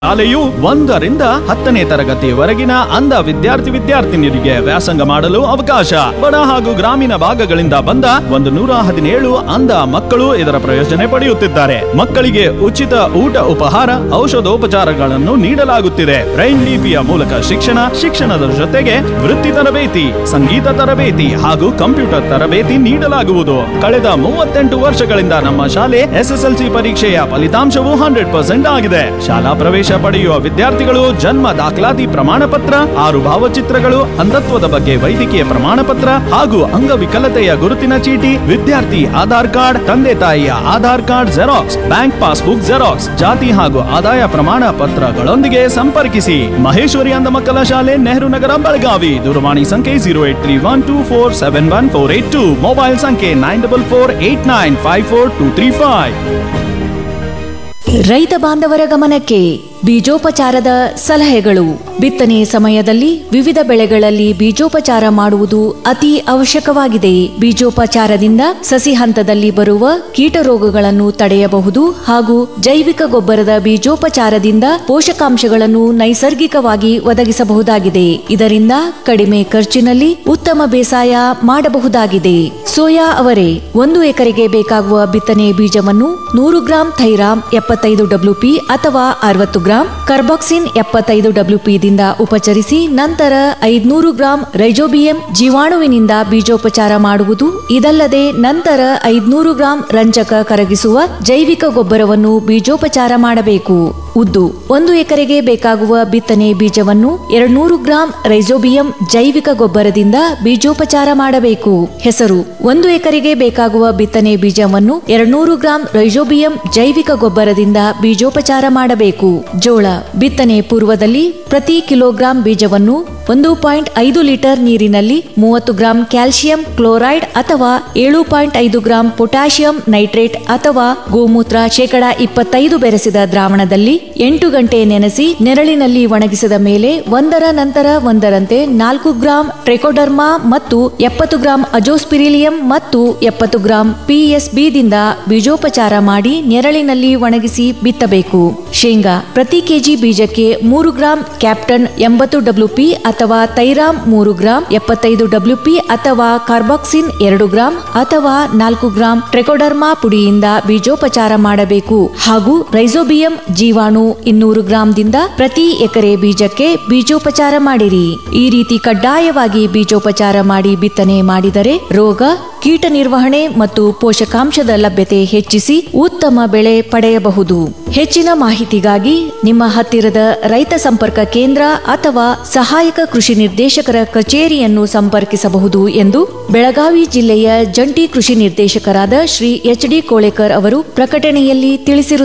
ಶಾಲೆಯು ಒಂದರಿಂದ ಹತ್ತನೇ ತರಗತಿಯವರೆಗಿನ ಅಂಧ ವಿದ್ಯಾರ್ಥಿ ವಿದ್ಯಾರ್ಥಿನಿಯರಿಗೆ ವ್ಯಾಸಂಗ ಮಾಡಲು ಅವಕಾಶ ಬಡ ಹಾಗೂ ಗ್ರಾಮೀಣ ಭಾಗಗಳಿಂದ ಬಂದ ಒಂದು ನೂರ ಹದಿನೇಳು ಅಂಧ ಮಕ್ಕಳು ಇದರ ಪ್ರಯೋಜನೆ ಪಡೆಯುತ್ತಿದ್ದಾರೆ ಮಕ್ಕಳಿಗೆ ಉಚಿತ ಊಟ ಉಪಹಾರ ಔಷಧೋಪಚಾರಗಳನ್ನು ನೀಡಲಾಗುತ್ತಿದೆ ಬ್ರೈನ್ ಲಿಪಿಯ ಮೂಲಕ ಶಿಕ್ಷಣ ಶಿಕ್ಷಣದ ಜೊತೆಗೆ ವೃತ್ತಿ ತರಬೇತಿ ಸಂಗೀತ ತರಬೇತಿ ಹಾಗೂ ಕಂಪ್ಯೂಟರ್ ತರಬೇತಿ ನೀಡಲಾಗುವುದು ಕಳೆದ ಮೂವತ್ತೆಂಟು ವರ್ಷಗಳಿಂದ ನಮ್ಮ ಶಾಲೆ ಎಸ್ಎಸ್ಎಲ್ಸಿ ಪರೀಕ್ಷೆಯ ಫಲಿತಾಂಶವು ಹಂಡ್ರೆಡ್ ಪರ್ಸೆಂಟ್ ಆಗಿದೆ ಶಾಲಾ ಪ್ರವೇಶ ಪಡೆಯುವ ವಿದ್ಯಾರ್ಥಿಗಳು ಜನ್ಮ ದಾಖಲಾತಿ ಪ್ರಮಾಣ ಪತ್ರ ಆರು ಭಾವಚಿತ್ರಗಳು ಅಂಧತ್ವದ ಬಗ್ಗೆ ವೈದ್ಯಕೀಯ ಪ್ರಮಾಣ ಪತ್ರ ಹಾಗೂ ಅಂಗವಿಕಲತೆಯ ಗುರುತಿನ ಚೀಟಿ ವಿದ್ಯಾರ್ಥಿ ಆಧಾರ್ ಕಾರ್ಡ್ ತಂದೆ ತಾಯಿಯ Aadhaar card xerox bank passbook xerox ಜಾತಿ ಹಾಗೂ ಆದಾಯ ಪ್ರಮಾಣ ಪತ್ರಗಳೊಂದಿಗೆ ಸಂಪರ್ಕಿಸಿ ಮಹೇಶ್ವರಿ ಅಂಧ ಮಕ್ಕಳ ಶಾಲೆ ನೆಹರು ನಗರ ಬೆಳಗಾವಿ ದೂರವಾಣಿ ಸಂಖ್ಯೆ zero eight three one two four seven one four eight two mobile ಸಂಖ್ಯೆ nine double four eight nine five four two three five ರೈತ ಬಾಂಧವರ ಗಮನಕ್ಕೆ ಬೀಜೋಪಚಾರದ ಸಲಹೆಗಳು ಬಿತ್ತನೆ ಸಮಯದಲ್ಲಿ ವಿವಿಧ ಬೆಳೆಗಳಲ್ಲಿ ಬೀಜೋಪಚಾರ ಮಾಡುವುದು ಅತಿ ಅವಶ್ಯಕವಾಗಿದೆ ಬೀಜೋಪಚಾರದಿಂದ ಸಸಿ ಹಂತದಲ್ಲಿ ಬರುವ ಕೀಟರೋಗಗಳನ್ನು ತಡೆಯಬಹುದು ಹಾಗೂ ಜೈವಿಕ ಗೊಬ್ಬರದ ಬೀಜೋಪಚಾರದಿಂದ ಪೋಷಕಾಂಶಗಳನ್ನು ನೈಸರ್ಗಿಕವಾಗಿ ಒದಗಿಸಬಹುದಾಗಿದೆ ಇದರಿಂದ ಕಡಿಮೆ ಖರ್ಚಿನಲ್ಲಿ ಉತ್ತಮ ಬೇಸಾಯ ಮಾಡಬಹುದಾಗಿದೆ ಸೋಯಾ ಅವರೇ ಒಂದು ಎಕರೆಗೆ ಬೇಕಾಗುವ ಬಿತ್ತನೆ ಬೀಜವನ್ನು ನೂರು ಗ್ರಾಂ ಥೈರಾಮ್ ಎಪ್ಪತ್ತೈದು ಡಬ್ಲ್ಯೂಪಿ ಅಥವಾ ಅರವತ್ತು ಗ್ರಾಂ ಕಾರ್ಬಾಕ್ಸಿನ್ ಎಪ್ಪತ್ತೈದು ಡಬ್ಲ್ಯೂಪಿ ದಿಂದ ಉಪಚರಿಸಿ ನಂತರ ಐದ್ನೂರು ಗ್ರಾಂ ರೈಜೋಬಿಯಂ ಜೀವಾಣುವಿನಿಂದ ಬೀಜೋಪಚಾರ ಮಾಡುವುದು ಇದಲ್ಲದೆ ನಂತರ ಐದ್ನೂರು ಗ್ರಾಂ ರಂಜಕ ಕರಗಿಸುವ ಜೈವಿಕ ಗೊಬ್ಬರವನ್ನು ಬೀಜೋಪಚಾರ ಮಾಡಬೇಕು ಉದ್ದು ಒಂದು ಎಕರೆಗೆ ಬೇಕಾಗುವ ಬಿತ್ತನೆ ಬೀಜವನ್ನು ಎರಡ್ನೂರು ಗ್ರಾಂ ರೈಜೋಬಿಯಂ ಜೈವಿಕ ಗೊಬ್ಬರದಿಂದ ಬೀಜೋಪಚಾರ ಮಾಡಬೇಕು ಹೆಸರು ಒಂದು ಎಕರೆಗೆ ಬೇಕಾಗುವ ಬಿತ್ತನೆ ಬೀಜವನ್ನು ಎರಡ್ನೂರು ಗ್ರಾಂ ರೈಜೋಬಿಯಂ ಜೈವಿಕ ಗೊಬ್ಬರದಿಂದ ಬೀಜೋಪಚಾರ ಮಾಡಬೇಕು ಜೋಳ ಬಿತ್ತನೆ ಪೂರ್ವದಲ್ಲಿ ಪ್ರತಿ ಕಿಲೋಗ್ರಾಂ ಬೀಜವನ್ನು ಒಂದು ಪಾಯಿಂಟ್ ಐದು ಲೀಟರ್ ನೀರಿನಲ್ಲಿ ಮೂವತ್ತು ಗ್ರಾಂ ಕ್ಯಾಲ್ಸಿಯಂ ಕ್ಲೋರೈಡ್ ಅಥವಾ ಏಳು ಪಾಯಿಂಟ್ ಐದು ಗ್ರಾಂ ಪೊಟ್ಯಾಷಿಯಂ ನೈಟ್ರೇಟ್ ಅಥವಾ ಗೋಮೂತ್ರ ಶೇಕಡ ಇಪ್ಪತ್ತೈದು ಬೆರೆಸಿದ ದ್ರಾವಣದಲ್ಲಿ ಎಂಟು ಗಂಟೆ ನೆನೆಸಿ ನೆರಳಿನಲ್ಲಿ ಒಣಗಿಸಿದ ಮೇಲೆ ಒಂದರ ನಂತರ ಒಂದರಂತೆ ನಾಲ್ಕು ಗ್ರಾಂ ಟ್ರೆಕೋಡರ್ಮಾ ಮತ್ತು ಎಪ್ಪತ್ತು ಗ್ರಾಂ ಅಜೋಸ್ಪಿರಿಲಿಯಂ ಮತ್ತು ಎಪ್ಪತ್ತು ಗ್ರಾಂ ಪಿಎಸ್ಬಿ ದಿಂದ ಬೀಜೋಪಚಾರ ಮಾಡಿ ನೆರಳಿನಲ್ಲಿ ಒಣಗಿಸಿ ಬಿತ್ತಬೇಕು ಶೇಂಗಾ ಪ್ರತಿ ಕೆಜಿ ಬೀಜಕ್ಕೆ ಮೂರು ಗ್ರಾಂ ಕ್ಯಾಪ್ಟನ್ ಎಂಬತ್ತು ಡಬ್ಲ್ಯೂಪಿ ಅಥವಾ ತೈರಾಮ್ ಮೂರು ಗ್ರಾಂ ಎಪ್ಪತ್ತೈದು ಡಬ್ಲ್ಯೂಪಿ ಅಥವಾ ಕಾರ್ಬಾಕ್ಸಿನ್ ಎರಡು ಗ್ರಾಂ ಅಥವಾ ನಾಲ್ಕು ಗ್ರಾಂ ಟ್ರೆಕೋಡರ್ಮಾ ಪುಡಿಯಿಂದ ಬೀಜೋಪಚಾರ ಮಾಡಬೇಕು ಹಾಗೂ ರೈಸೋಬಿಯಂ ಜೀವಾಣು ಇನ್ನೂರು ಗ್ರಾಂದಿಂದ ಪ್ರತಿ ಎಕರೆ ಬೀಜಕ್ಕೆ ಬೀಜೋಪಚಾರ ಮಾಡಿರಿ ಈ ರೀತಿ ಕಡ್ಡಾಯವಾಗಿ ಬೀಜೋಪಚಾರ ಮಾಡಿ ಬಿತ್ತನೆ ಮಾಡಿದರೆ ರೋಗ ಕೀಟ ನಿರ್ವಹಣೆ ಮತ್ತು ಪೋಷಕಾಂಶದ ಲಭ್ಯತೆ ಹೆಚ್ಚಿಸಿ ಉತ್ತಮ ಬೆಳೆ ಪಡೆಯಬಹುದು ಹೆಚ್ಚಿನ ಮಾಹಿತಿಗಾಗಿ ನಿಮ್ಮ ಹತ್ತಿರದ ರೈತ ಸಂಪರ್ಕ ಕೇಂದ್ರ ಅಥವಾ ಸಹಾಯಕ ಕೃಷಿ ನಿರ್ದೇಶಕರ ಕಚೇರಿಯನ್ನು ಸಂಪರ್ಕಿಸಬಹುದು ಎಂದು ಬೆಳಗಾವಿ ಜಿಲ್ಲೆಯ ಜಂಟಿ ಕೃಷಿ ನಿರ್ದೇಶಕರಾದ ಶ್ರೀ ಎಚ್ ಡಿ ಕೋಳೇಕರ್ ಅವರು ಪ್ರಕಟಣೆಯಲ್ಲಿ ತಿಳಿಸಿರುತ್ತಾರೆ